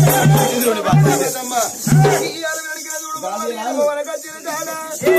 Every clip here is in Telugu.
పార్వతమ్మ ఇయ్యాల వెనక చూడు బాబు వనకచ్చిన జానా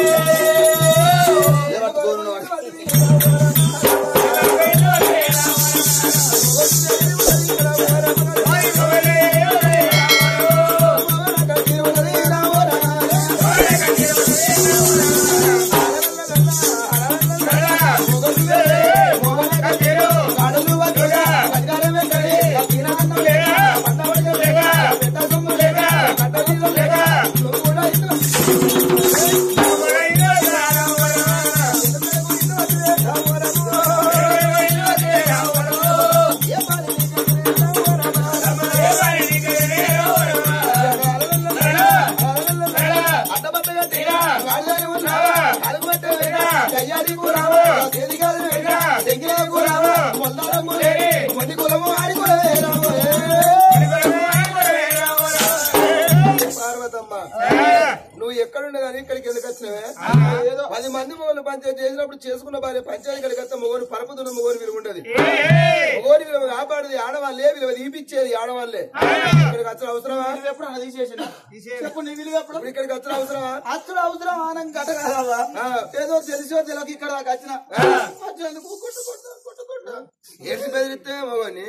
పార్వతమ్మ నువ్వు ఎక్కడున్నా కానీ ఇక్కడికి ఎందుకు వచ్చినవే ఏదో పది మంది మొగలు పంచాయతీ చేసినప్పుడు చేసుకున్న భార్య పంచాయతీ ఇక్కడికి వస్తే మొగోని పరపతున్న మొగోని విలువ ఉండదు మొగోని విలువ కాపాడేది ఆడవాళ్ళే విలువ తీపిచ్చేది ఆడవాళ్ళే ఇక్కడికి వచ్చిన అవసరమా ఎప్పుడు అలా తీసేసిన చెప్పు నీ విలువ ఎప్పుడు ఇప్పుడు ఇక్కడికి వచ్చిన అవసరమా అసలు అవసరం ఆనం గట కాదా ఆ. ఏదో తెలిసో తెలియక ఇక్కడ దాకా వచ్చిన వచ్చినందుకు కొట్టు కొట్టు కొట్టు కొట్టు ఏడ్చి బెదిరిస్తే మొగోని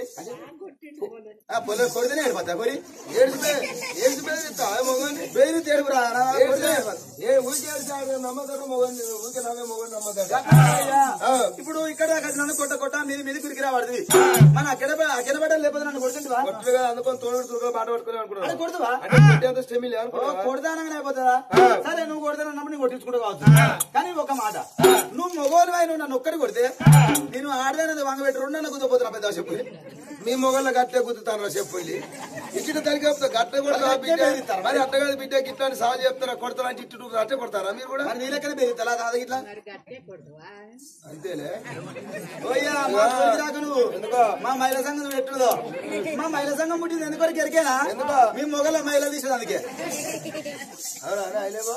పొలం కొడితేనే ఏడిపోతా కొరి ఏడ్చి బె- ఏడ్చి బెదిరిస్తా మొగోని బెదిరి తేడు రా ఏడ్చి ఏ ఊరికి ఏడ్చాడు నమ్మకం మొగోని ఊరికి నమ్మే మొగోని నమ్మకం ఇప్పుడు ఇక్కడ దాకా వచ్చి నన్ను కొట్ట కొట్ట మీది మీది కురికి రాబడుతుంది మన అక్కడ అక్కడ పడ్డ లేకపోతే నన్ను కొడుతుంటివా కొట్టుగా అందుకొని తోడు తురుగా బాట పట్టుకుని అది అనుకున్నాను కొడుతువా అంటే కొట్టేంత స్టెమ్ లేదు అనుకున్నావా? కొడతానగానే అయిపోతుందా సరే నువ్వు కొడతానన్నప్పుడు నేను కొట్టించుకుంటూ కావచ్చు కానీ ఒక మాట నువ్వు మగోని నువ్వు నన్ను ఒక్కడి కొడితే నేను ఆడదానది వంగ పెట్టి రెండు నన్ను కుదపోతున్నా పెద్ద చెప్పు మీ మొగళ్ళ గట్లే గుద్దుతాను చెప్పు ఇచ్చిన తల్లికి చెప్తా గట్ల కూడా మరి బిడ్డ గట్లే బెదిరిస్తారా? మరి అట్ట కాదు బిడ్డ గిట్లా అని సాగు చెప్తారా కొడతారా అంటే ఇట్టు అట్టే కొడతారా మీరు కూడా మరి నీ లెక్కనే పెరుగుతా కాదు ఇట్లా అంతేలే ఓయ్యా, మా తోలికి రాకు నువ్వు మా మహిళా సంఘం నువ్వు ఎట్టుదో మా మహిళా సంఘం పుట్టింది ఎందుకు ఎరికేనా ఎందుకో? మీ మొగల మహిళ తీసేది అందుకే అవునా అదే అయిలేవా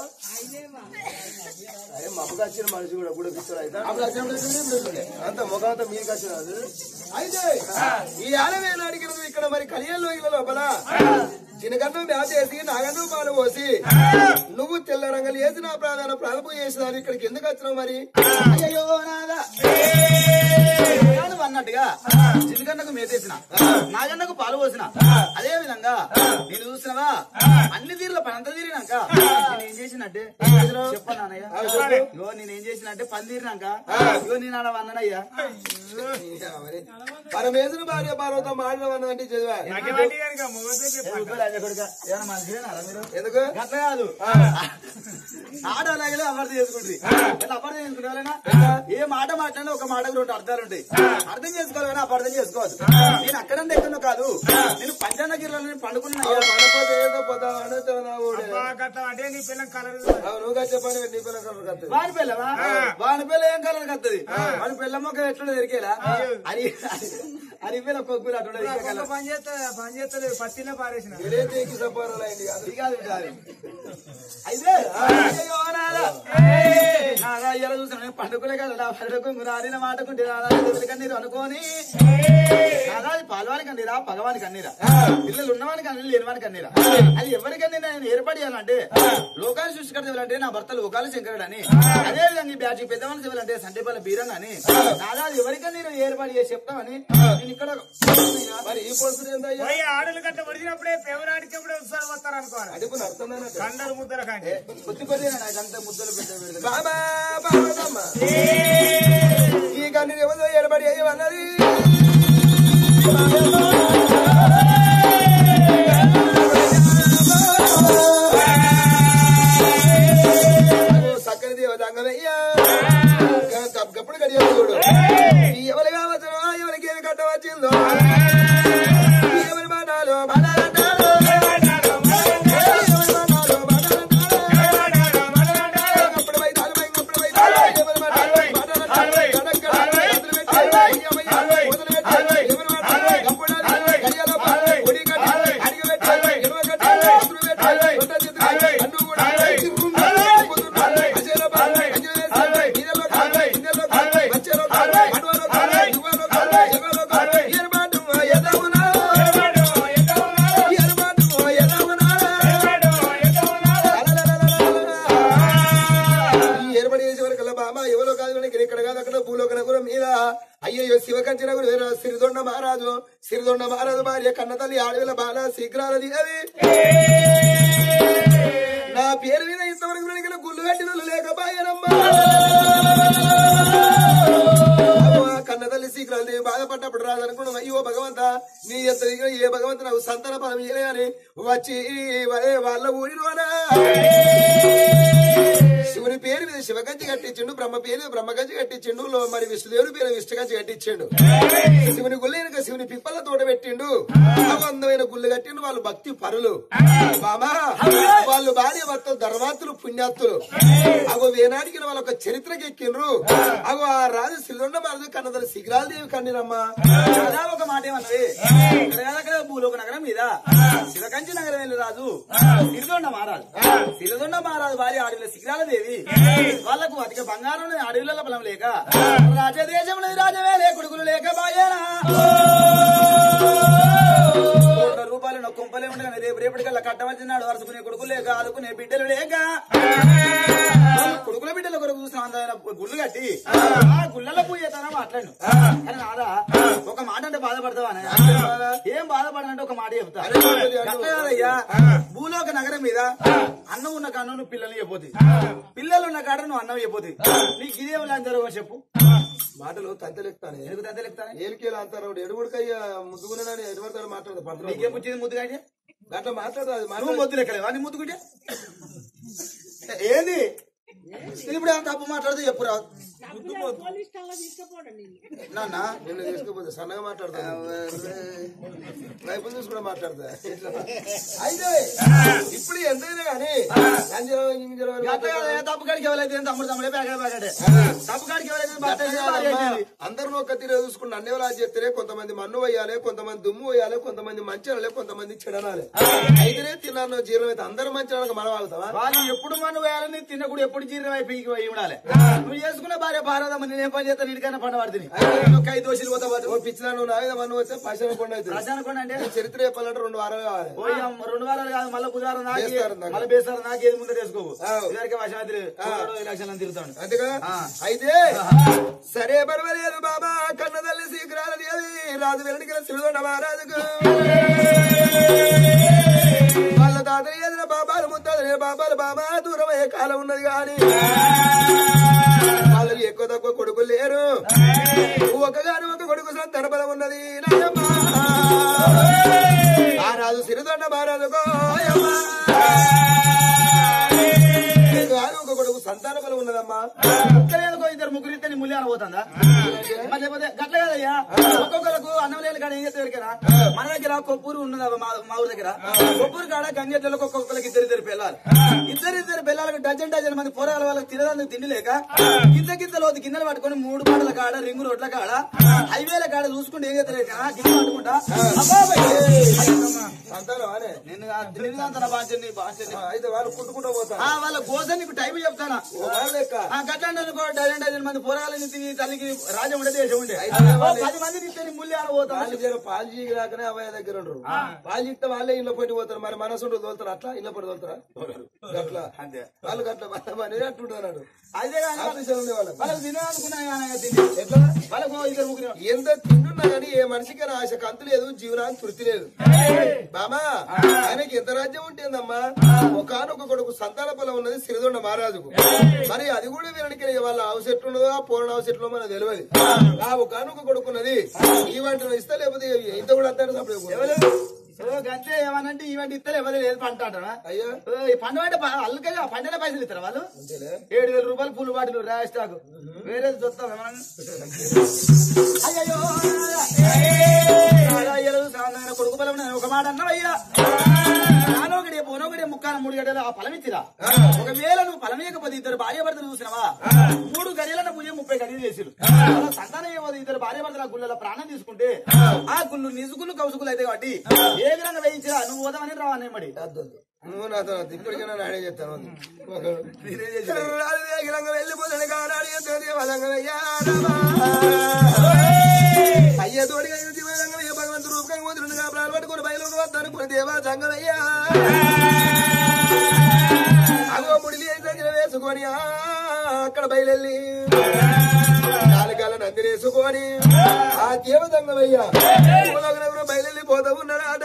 అదే మబ్బుకి వచ్చిన మనిషి కూడా కూడా పిచ్చర్ అయితే అప్పుడు వచ్చినప్పుడు ఇప్పుడు ఉంటుండే. అంత ముఖం అంతా మీకు వచ్చిన అయితే ఈ ఆలవే అడిగినది ఇక్కడ మరి కలియల్లో ఇళ్ళ లోపల చిన్నగన్ను మ్యాచ్ వేసి నాగన్ను పాలు పోసి నువ్వు తెల్ల రంగులు వేసి నా ప్రాధాన ప్రారంభం చేసేదాన్ని ఇక్కడికి ఎందుకు వచ్చినావు మరి అయ్యో నాదా కాదు అన్నట్టుగా చిన్నగన్నకు మేతేసిన నాగన్నకు పాలు పోసిన అదే విధంగా నేను చూసినవా అన్ని తీరుల పనంతా తీరినాక నేను ఏం చేసినట్టే చెప్పను నాన్నయ్య ఇగో నేను ఏం చేసినట్టే పని తీరినాక ఇగో నేను ఆడ అన్నయ్యా మరి పరమేశ్వర భార్య పార్వతం మాడడం అన్నదంటే చదివా ఏమన్నా మంచిదేనారా మీరు ఎందుకు గట్ల కాదు ఆడలాగే అమర్థం చేసుకుంటుంది ఎట్లా అపార్థం చేసుకుంటారా ఏ మాట మాట్లాడినా ఒక మాటకు రెండు అర్థాలు ఉంటాయి అర్థం చేసుకోవాలి కానీ అపార్థం చేసుకోవచ్చు నేను అక్కడ ఎక్కడో కాదు నేను పంచానగిరిలో నేను పండుకున్నా పడపోతే ఏదో పోతా అడుగుతావు నా ఊడే. అంటే నీ పిల్లల కలర్ అవును, నువ్వుగా చెప్పండి నీ పిల్లల కలర్ కత్తది. వాని పిల్లవా వాని పిల్ల ఏం కలర్ కత్తది వాని పిల్ల మొక్క ఎట్లా దొరికేలా అని అని పిల్ల కొక్కులు అట్లా పని చేస్తా పని చేస్తలేదు పత్తిలో పారేసిన మీరే దేనికి సపోరాలైంది కాదు. ఇది కాదు ఇది కాదు. అయితే అయ్యో నాదా. నాదా ఇలా చూసాను నేను పండుగలే కదా నా పండుగ రాలిన మాటకుంటే కన్నీరు అనుకోని నాదా అది పాలవాని కన్నీరా పగవాని కన్నీరా పిల్లలు ఉన్నవాని కన్నీరు లేనివాని కన్నీరా అది ఎవరికన్నా నేను ఏర్పాటు చేయాలంటే లోకాలు సృష్టికర్త నా భర్త లోకాలు శంకరుడు అని అదే విధంగా ఈ బ్యాచ్ పెద్దవాళ్ళు శివాలంటే సంటేపల్లి బీరం అని నాదా అది ఎవరికన్నా నేను ఏర్పాటు చేసి చెప్తామని నేను ఇక్కడ మరి ఈ పొడుసు ఏందయ్యా పోయి ఆడలు గట్ట ఒడిచినప్పుడే పెవరాడినప్పుడే ఉత్సాహం వస్తారు అనుకోవాలి అడుపు అర్థమైనట్టు కండలు ముద్దల కానీ కొద్ది కొద్దిగా నాకు అంత ముద్దలు పెట్టే బాబా పార్వతమ్మ ఈ కన్నీ ఎవరిదో ఏర్పడి అయ్యమన్నది సక్కని దేవత అంగమయ్యా గప్పుడు గడియ చూడు ఎవరు కావచ్చునో ఎవరికి ఏమి కట్టవచ్చిందో ఎవరి మాటలు మాట్లాడాలో అప్పుడు పోయి తాను పోయి అప్పుడు పోయి తాను పోయి ఎవరి మాటలు మాట్లాడాలి కడక్క చేతులు పెట్టి అయ్యమ్మయ్య మొదలు పెట్టి ఎవరి మాటలు గప్పుడాలి గడియలో పొడి కట్టి అడిగి పెట్టి ఎడమ కట్టి అదురు పెట్టి కొత్త చేతులు అడ్డు కూడా తిరుగుతుంది తిరుగుతుంది అజేలో బాగా అంజలి వేసి నీళ్ళలో కాదు గిన్నెలో కాదు మధ్యలో కాదు అడవలో కాదు యువలో కాదు ఎవరో కాదు ఏర్పాటు మహారాజు సిరిదొండ మహారాజు భార్య కన్నతల్లి ఆడవిల బాల శీఘ్రాలది అవి నా పేరు మీద ఇంతవరకు వెనకల గుళ్ళు కట్టిన లేకపోయానమ్మా అమ్మా, కన్నతల్లి శీఘ్రాలు బాధపడ్డప్పుడు రాదనుకున్నాం అయ్యో భగవంత నీ ఎంత దిగిన ఏ భగవంత నాకు సంతాన ఫలం ఇయ్యలే అని వచ్చి వరే వాళ్ళ ఊరిలోనా శివుని పేరు మీద శివగంజి కట్టించిండు బ్రహ్మ పేరు మీద బ్రహ్మగంజి కట్టించిండు లో మరి విష్ణుదేవుని పేరు విష్ణుగంజి కట్టించిండు శివుని గుళ్ళు వెనుక శివుని పిప్పల తోట పెట్టిండు అవి అందమైన గుళ్ళు కట్టిండు వాళ్ళు భక్తి పరులు బామా వాళ్ళు భార్య భర్తలు ధర్మాత్తులు పుణ్యాత్తులు అగో వేనాడికి వాళ్ళ ఒక చరిత్రకి ఎక్కిండ్రు అగో ఆ రాజు శ్రీదండ మహారాజు కన్నదలు శిఖరాలు దేవి కన్నీరమ్మా అలా ఒక మాట ఏమన్నది ఇక్కడ భూలోక నగరం మీద శివకంచి నగరం వెళ్ళి రాజు సిరిదొండ మహారాజు సిరిదొండ మహారాజు భార్య ఆడవిల శిఖరాల దేవి వాళ్ళకు అధిక బంగారం అడవిల బలం లేక రాజదేశంలో రాజవే లే కొడుకులు లేక బాయేనా కోట్ల రూపాయలు నా కుంపలే ఉండగానే రేపు రేపటికల్లా కట్టవచ్చినాడు వరుసకునే కొడుకులు లేక ఆదుకునే బిడ్డలు లేక కొడుకుల బిడ్డల కొరకు చూసిన అందమైన గుళ్ళు కట్టి ఆ గుళ్ళలో పోయేతానా మాట్లాడు కానీ నాదా ఒక మాట అంటే బాధపడతావా అన్నయ్య? ఏం బాధపడనంటే ఒక మాట చెప్తా అట్లా కాదయ్యా భూలోక నగరం మీద అన్నం ఉన్న కాడ నువ్వు పిల్లలు చెప్పోతుంది పిల్లలు ఉన్న కాడ నువ్వు అన్నం చెప్పోతుంది నీకు ఇదేం జరగవు చెప్పు మాటలు తంతలెక్తాను ఎందుకు తంతలేపుతానే ఏలికేలు అంటారు ఎడుగుడికయ్యా ముద్దుగునని ఎడుగుతారు మాట్లాడదు పంటలు నీకేం పుచ్చింది ముద్దుగా అయితే? అట్లా మాట్లాడదు అది నువ్వు మాట్లాడు మొద్దు లెక్కలేవా నీ ముద్దుకుంటే ఏంది ఇప్పుడు ఏం తప్పు మాట్లాడితే చెప్పు రా నాన్న నిన్ను తీసుకుపోతే సన్నగా మాట్లాడతా వైపు చూసి కూడా మాట్లాడతా అయితే ఇప్పుడు ఎంతైనా కానీ అంజనం, ఇంజనం అని గట్ల కాదు, ఏ తప్పు కాడికి ఎవరైతే తమ్ముడు తమ్ముడే పేకాడే పేకాడే తప్పు కాడికి ఎవరైతే భర్త అయితే భార్య మాట్లాడమ్మా. అయిపోయింది. అందరిని ఒక్క తీరు చూసుకుని అన్ని వాళ్ళు చెప్తే కొంతమంది మన్ను వేయాలి కొంతమంది దుమ్ము వేయాలి కొంతమంది మంచి అనాలి కొంతమంది చెడనాలి అయితేనే తిన్నాను జీర్ణం అయితే అందరు మంచి అనక మనం ఆగుతావా వాళ్ళు ఎప్పుడు మనం వేయాలని తిన్నప్పుడు ఎప్పుడు జీర్ణం అయిపోయి పోయి ఉండాలి నువ్వు చేసుకున్న భార్య భారతమ్మ నేను ఏం పని చేస్తాను ఇంటికైనా పండ పడుతుంది ఒక ఐదు దోషులు పోతా పోతే ఓ పిచ్చినా నువ్వు నా మీద మన్ను వస్తే పైసలు కొండ అవుతుంది ప్రశాంత్ కొండ అంటే చరిత్ర చెప్పాలంటే రెండు వారాలు కావాలి పోయి అమ్మ రెండు వారాలు కాదు మళ్ళీ బుధవారం నాకే బేస్తారం నాకు. మళ్ళీ బేస్తారు నాకేది ముందే చేసుకోవు ఆవ్. ఇద్దరికి వశాద్రి లక్షలను తిరుగుతాడు అంతేగా ఆ. అయితే సరే పర్వాలేదు బాబా కన్న తల్లి శీఘ్రాలని అది రాజు వెనక శివుడు మహారాజుకు వాళ్ళ తాతయ్య ఎదిన బాబాలు ముత్తాతయ్య బాబాలు బాబా దూరం అయ్యే కాలం ఉన్నది కానీ వాళ్ళకి ఎక్కువ తక్కువ కొడుకులు లేరు ఒకగాని ఒక కొడుకు సంతాన బలం ఉన్నది నాయమ్మ. ఆ రాజు సిరిదొండ మహారాజుకో ఒక కొడుకు సంతాన బలం ఉన్నదమ్మా ఇక్కడ ఎందుకో ఇద్దరు ముగ్గురు ఇస్తే నీ ముల్యాన పోతుందా మరి లేకపోతే గట్ల కాదయ్యా ఒక్కొక్కరికి అన్నం లేని కాడ ఏం చేస్తే ఎవరికైనా మన దగ్గర కొప్పూరు ఉన్నదా మా మా ఊరు దగ్గర కొప్పూరు కాడ గంగెట్లలో ఒక్కొక్కరికి ఇద్దరు ఇద్దరు పిల్లలు ఇద్దరు ఇద్దరు పిల్లలకు డజన్ డజన్ మంది పోరాల వాళ్ళకి తినడానికి తిండి లేక గింత గింత లోతు గిన్నెలు పట్టుకొని మూడు పాటల కాడ రింగు రోడ్ల కాడ హైవేల కాడ చూసుకుంటే ఏం చేస్తారు కదా గిన్నె పట్టుకుంటా అబ్బాబాయ్. సంతానం అనే నిన్ను నిన్ను అంతా బాధ్యని బాధ్యని అయితే వాళ్ళు కుట్టుకుంటూ పోతారు ఆ వాళ్ళ కోసం నీకు టైం చెప్తానా ఓ వాళ్ళ లెక్క ఆ గట్లాంటి అనుకో డజన్ డజన్ మంది పోరాలని తిని తల్లికి రాజ్యం ఉండే దేశం ఉండే అయితే ఓ వాళ్ళే- పది మంది తిని ముల్యాన పోతా వాళ్ళు జర పాలు చీకి రాకనే అబ్బాయి దగ్గర ఉండరు పాలు చిక్తే వాళ్ళే ఇళ్ళ పోటీ పోతారు మరి మనసు తోలుతారు అట్లా ఇళ్ళ పోటీ తోలుతారా అట్లా అంతే వాళ్ళు గట్ల మన అంటుంటున్నాడు అదే కానీ ఆఫీసులో ఉండే వాళ్ళు వాళ్ళకి తినాలనుకున్నా కానీ తిని ఎట్లా వాళ్ళకు ఇద్దరు ముగ్గురు ఎంత తింటున్నా కానీ ఏ మనిషికైనా ఆశ కంతు లేదు జీవనానికి తృప్తి లేదు బామా ఆయనకి ఎంత రాజ్యం ఉంటుందమ్మా ఒకనొక కొడుకు సంతాన బలం ఉన్నది సిరిదొండ మహారాజుకు మరి అది కూడా వీరికి వాళ్ళ హౌస్ ఎట్లున్నదో ఆ పూర్ణ హౌస్ ఎట్లున్నదో మనకు తెలియదు ఆ ఒకనొక కొడుకున్నది ఈ వంట ఇస్తా లేకపోతే ఇంత కూడా అంటారు సపరేట్ ఓ గంతే ఏమనంటే ఈవెంట్ ఇస్తారు ఎవరు లేదు పంట అంటారా అయ్యా ఓ, ఈ పండు అంటే ప- అల్లుకగా పంటనే పైసలు ఇస్తారా వాళ్ళు అంతేలే ఏడు వేల రూపాయలు పూలు బాటిల్ ర్యాష్ స్టాక్ వేరే చూస్తాం ఏమన్నా అయ్యయ్యో, నాదా అయ్యలు సామాన్యమైన కొడుకు బలం నేను ఒక మాట అన్నావయ్యా నానొకటి పోనొకటి ముక్కాన మూడు గడియలు ఆ ఫలం ఇచ్చిరా ఒకవేళ నువ్వు ఫలం ఇవ్వకపోతే ఇద్దరు భార్య భర్తలు చూసినావా మూడు గడియల పూజ ముప్పై గడియలు చేసిరు అలా సంతానం ఏమోది ఇద్దరు భార్య భర్తల గుళ్ళలో ప్రాణం తీసుకుంటే ఆ గుళ్ళు నిజుగులు కౌసుకులు అయితే కాబట్టి ఏ విధంగా వేయించిరా నువ్వు పోదామని రావని మరి వద్దు, వద్దు. నువ్వు నాతో వద్దు. ఇప్పటికైనా నాడే చెప్తాను వద్దు. నేనేం చేసినా? రాజు వేగిరంగ వెళ్ళిపోతాడు కానాడు ఎంతోది వదంగమయ్యా రామా. అయ్య తోడిగా యుద్ధి వేదంగా ఏ భగవంతుడు రూపకంగా పోతుండగా ప్రాణాలు పట్టుకుని బయలుకి వద్దనుకుని దేవా సంగమయ్యా అగో ముడిలి దగ్గర వేసుకొని ఆ, అక్కడ బయలుల్లి నాలుగాల పందిరేసుకొని ఆ దేవతంగమయ్యా బయలుపోతూ ఉన్నారాట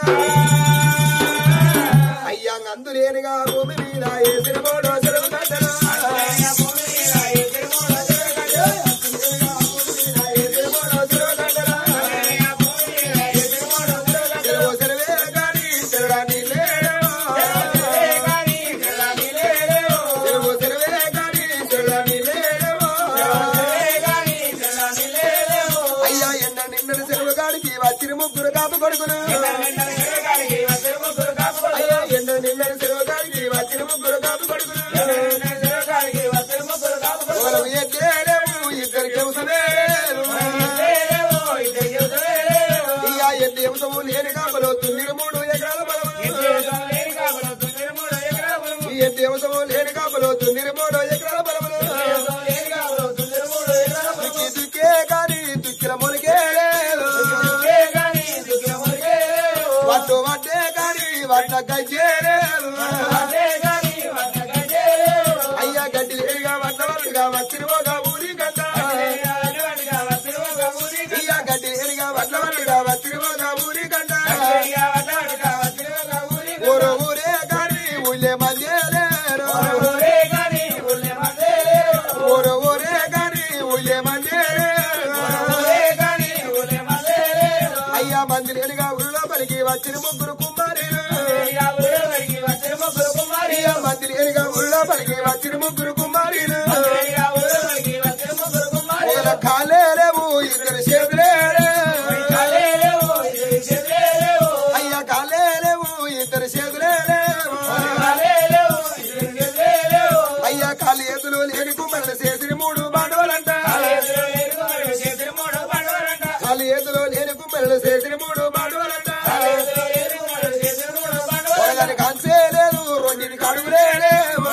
అయ్యా అందులేనిగా భూమి మీద ఏసిన పోడో సెలవు కట్టరా సెలవు సెలవే గాని సెలవని లేడో సెలవు సెలవే గాని సెలవని లేడో అయ్యా ఎండ నిన్నటి సెలవు గాడికి వచ్చిన ముగ్గురు కాపు కొడుకును అయ్యా ఎండ నిన్నటి సెలవు గాడికి వచ్చిన ముగ్గురు కాపు కొడుకును ఒకరు ఎక్కేలేము ఇద్దరికి అవసరం ఇయ్యా ఎన్ని అంశము లేని కాపలో తొమ్మిది మూడు ఎకరాల బలము ఈ ఎన్ని అంశము లేని కాపలో తొమ్మిది మూడు ఎకరాల బలములు దుక్కి దుక్కే కాని దుక్కిల మునిగే లేదు వడ్డు వడ్డే కాని వడ్డ గజ్జేలేదు అయ్యా గడ్డి లేడిగా వడ్డ వడ్డగా వచ్చిన ఒక ఊరి గడ్డ అయ్యా గడ్డి లేడిగా వడ్డ వడ్డగా వచ్చిన ఒక ఊరి గడ్డ ఊరు ఊరే కాని ఊళ్ళే మధ్య లేరు ఊరు ఊరే కాని ఊళ్ళే మధ్య లేరు అయ్యా మంది లేనిగా ఊళ్ళో పలికి వచ్చిన ముగ్గురు కుమారులు అయ్యా మంది లేనిగా ఊళ్ళో పలికి వచ్చిన ముగ్గురు కుమారులు ఒకళ్ళ కాలే లేవు ఇద్దరు చేతులే లేవు. అయ్యా కాలే లేవు ఇద్దరు చేతులే లేవు. అయ్యా కాలి ఎదులు లేని కుమ్మరులు చేసిన మూడు బాండవలంట కాలి ఎదులు లేని కుమ్మరులు చేసిన మూడు బాండవలంట ఒకదాని కాన్సే లేదు రెండింటికి అడుగులే లేవు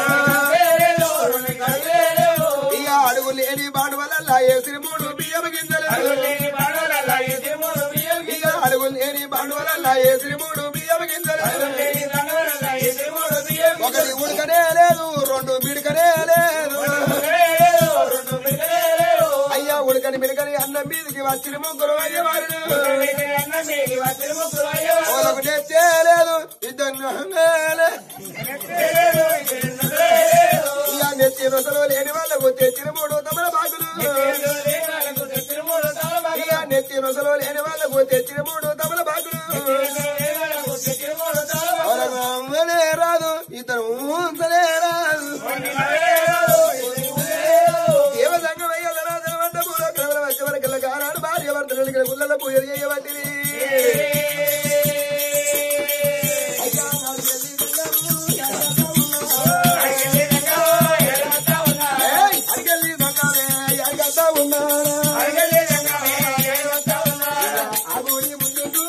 ఇక అడుగు లేని బాండవలల్లా వేసిన మూడు బియ్యం గింజలు ఇక అడుగు లేని బాండవలల్లా వేసిన మూడు బియ్యం గింజలు ఒకటి ఉడకనే లేదు రెండు మిడకనే లేదు అయ్యా ఉడకని మిడకని అన్నం మీదకి వచ్చిన ముగ్గురు అయ్యవారు వాళ్ళకు నెత్తే లేదు ఇద్దరు ఇయ్యా నెత్తి నొసలు లేని వాళ్ళకు తెచ్చిన మూడు తమల బాగులు ఇయ్యా నెత్తి నొసలు లేని వాళ్ళకు తెచ్చిన మూడు తమల బాగులు వాళ్ళకు అమ్మనే రాదు ఇతను ఊంచనే రాదు దేవసంగం అయ్యాల వంట పూల క్రమల వచ్చే వరకు కారాడు భార్య భర్తలు గుళ్ళ పూజలు చేయబట్టివి అయ్యా నా ఏయ్, అడిగెళ్ళి దొంగనే, అడిగద్దా ఉన్నానా? ఆ గుడి ముందుకు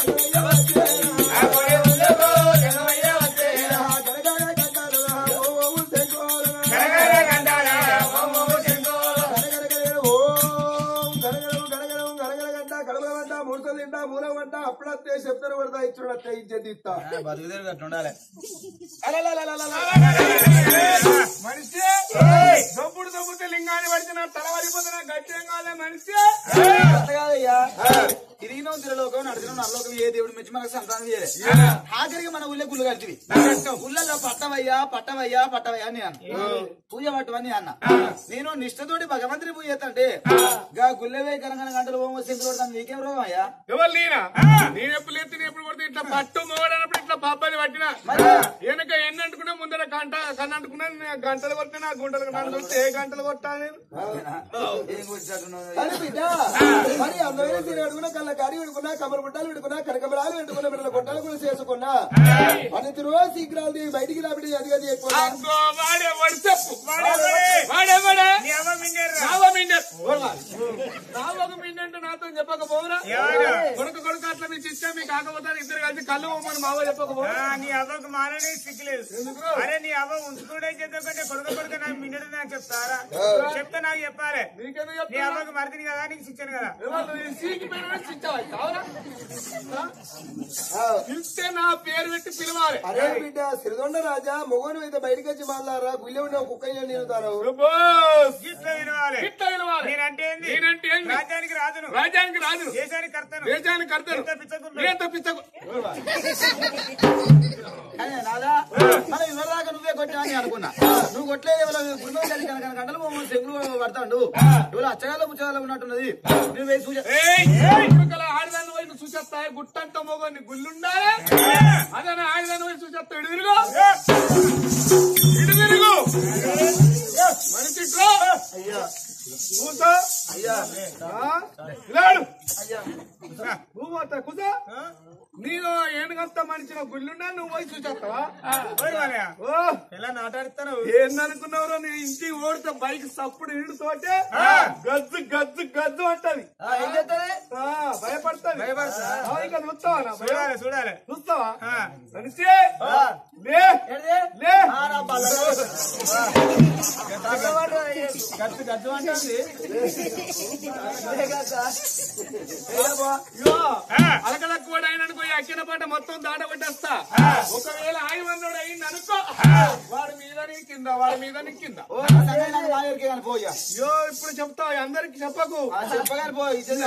సంగయ్య వచ్చే. ఇలా గడగడ గడ్డలు, ఓ ఓ శంకోలు. గడగడగడ, ఓం గడగడం, గడగడం, గడగడగడ్డ, గడగడగడ్డ, ముడతలు తింటా, మూల వంట, అప్పుడత్తే చెప్తారు పడతా ఇచ్చుడత్తే ఇజ్జత్ ఇస్తా. బతుకుదేరు అట్లా ఉండాలి అలలలలలల. మనిషి దొబ్బుడు దొబ్బుతే లింగాన్ని పడితే నా తల పడిపోతున్నా గట్టి ఏం కాలే మనిషి అంత కాదయ్యా తిరిగిన తిరలోకం నడిచిన నల్లోకం ఏ దేవుడు మెచ్చి మనకు సంతానం చేయలే ఆఖరికి మన ఊళ్ళో గుళ్ళు కట్టివి ఊళ్ళల్లో పట్టవయ్యా పట్టవయ్యా పట్టవయ్యా అని అన్న పూజ పట్టవని అన్న నేను నిష్ఠతోటి భగవంతుని పూజ చేస్తాంటే గా గుళ్ళవే కనకన గంటలు పోమో సింపుల్ పడతాను నీకేం రోగం అయ్యా ఎవరు నేనా నేను ఎప్పుడు లేస్తే నేను ఎప్పుడు కొడితే ఇట్లా పట్టు మోడనప్పుడు ఇట్లా పాపాలు పట్టినా మరి వెనక ఎన్ని అంటుకున్నా ముందర గంట కన్ను అంటుకున్నా నేను గంటలు కొడితే నా గుంటలు నన్ను చూస్తే ఏ గంటలు కొట్టాలి నేను ఏం కూర్చుంటున్నావు? అని బిడ్డ మరి అందమైన సీర అడుగున కళ్ళ కాడి విడుకున్నా కమల బుట్టాలు విడుకున్నా కనకమరాలు విడుకున్నా బిడ్డల గొట్టాలు కూడా చేసుకున్నా పనితి రోజు శీఘ్రాలు తీసి బయటికి రాబడి అది అది ఎక్కువ అగ్గో, వాడే వాడు చెప్పు వాడే వాడే నావ మిండర్ నావొక మిండంటే నాతో చెప్పకపోవురా కొడుకు కొడుకు అట్లా మీ సిస్టమ్ మీకు కాకపోతే ఇద్దరు కలిసి కళ్ళు పోమని మావ చెప్పకపోరా నీ అవ్వకు మాననే సిగ్గులేదు అరే నీ అవ్వ ఉంచుకుంటే చెప్తే కొడుకు కొడుకు నాకు మిన్నడు నాకు చెప్తారా చెప్తే నాకు చెప్పాలి నీకెందుకు నీ చెప్తున్నా? అవ్వకు మరిదిని కదా నీకు శిక్షను కదా ఎవరు? ఈ సీకి పైన శిక్ష కావరా పిలిస్తే పిలిస్తే నా పేరు పెట్టి పిలవాలి అరే బిడ్డ సిరిదొండ రాజా మొగోని అయితే బయటకు వచ్చి మాట్లాడరా గుళ్ళె ఉండే కుక్క నిలుతారు బాస్. గిట్ల వినవాలి ఇట్లా పిలవాలి నేనంటే ఏంది నేనంటే ఏంది? రాజ్యానికి రాజును రాజ్యానికి రాజు దేశానికి కర్తను దేశానికి అర్థం ఎంత పిచ్చగుండు. ఎంత పిచ్చకు కానీ నాదా మనం ఇవ్వదాకా నువ్వే కొట్టావని అనుకున్నా నువ్వు కొట్టలేదు ఎవరో గుడిలో కలిసి కనుక గంటలు మమ్మల్ని సెంగులు పడతాడు ఎవరో అచ్చగాలో పుచ్చగాలో ఉన్నట్టున్నది నువ్వు వేసి సూచన ఏయ్! కొడుకల ఆడదాన్ని పోయి నువ్వు చూసేస్తాయి గుట్టంత మొగని గుళ్ళుండాలి అదే ఆడదాన్ని పోయి చూసేస్తా ఇడు తిరుగు ఇడు తిరుగు మనిషి ఇట్లా. కూసో. అయ్యా ఆ? ఇలాడు. అయ్యా నువ్వు పోతా కూసో నేను ఏనుగంత మనిషిన గుళ్ళున్నా నువ్వు పోయి చూసేస్తావా ఓయ్ మామయ్య, ఓ ఎలా నాటాడుతాను ఏందనుకున్నావురా నీ ఇంటికి ఓడితే బైక్ సప్పుడు ఈడుతోటే గజ్జు గజ్జు గజ్జు అంటది ఆ, ఏం చేస్తావే ఆ, భయపడతాది ఆ, ఇంకా చూస్తావా నా భయం? చూడాలి చూడాలి చూస్తావా ఆ. మనిషి లే ఏంటిది? లే ఆ, నా బల్ల. గచ్చు గచ్చు అంటుంది ఇదే కదా. ఏదో బా. ఇగో ఆ. అలకలకు కూడా ఆయన అనుకో ఈ అక్కిన పాట మొత్తం దాట కొట్టేస్తా ఒకవేళ ఆయమన్నాడు అయింది అనుకో వాడి మీద నీ కింద వాడి మీద నీ కింద ఓ, నా సంగతి నాకు మా ఎరికే కానీ పో ఇక. అయ్యో ఇప్పుడు చెప్తా అందరికి చెప్పకు ఆ, చెప్పగానే పో ఇచ్చేది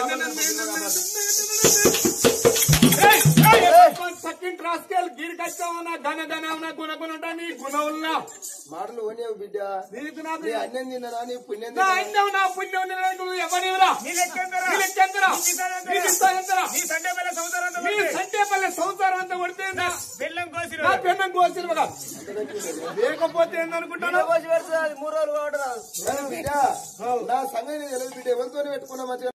సెకండ్ రాసుకెళ్ళి గీడికి వచ్చావున్నా ఘన ఘన ఉన్నా గుణ గుణ ఉంటా నీ గుణ ఉన్నా మాటలు ఓనేవు బిడ్డ నీకు నాకు నీ అన్నం తిన్నరా నీ పుణ్యం నా తిన్నరా? అన్నం నా పుణ్యం నిలబడి నువ్వు ఎవరివిరా నీ లెక్కెంతరా? నీ లెక్కెంతరా? నీ ఇస్తానంతరా? నీ ఇస్తానంతరా? నీ సండే వేళ సంవత్సరం అంతా నీ పడితే సంచేపల్లి సంసారం అంతా కొడితే నా బెల్లం కోసిరు నా పెన్నం కోసిరు కదా లేకపోతే ఏందనుకుంటాను పోసి పెడుతుంది అది మూడు రోజులు కూడా రాదు ఏ బిడ్డ నా సంగతి తెలియదు బిడ్డ ఎవరితోనే పెట్టుకున్నా మంచిగా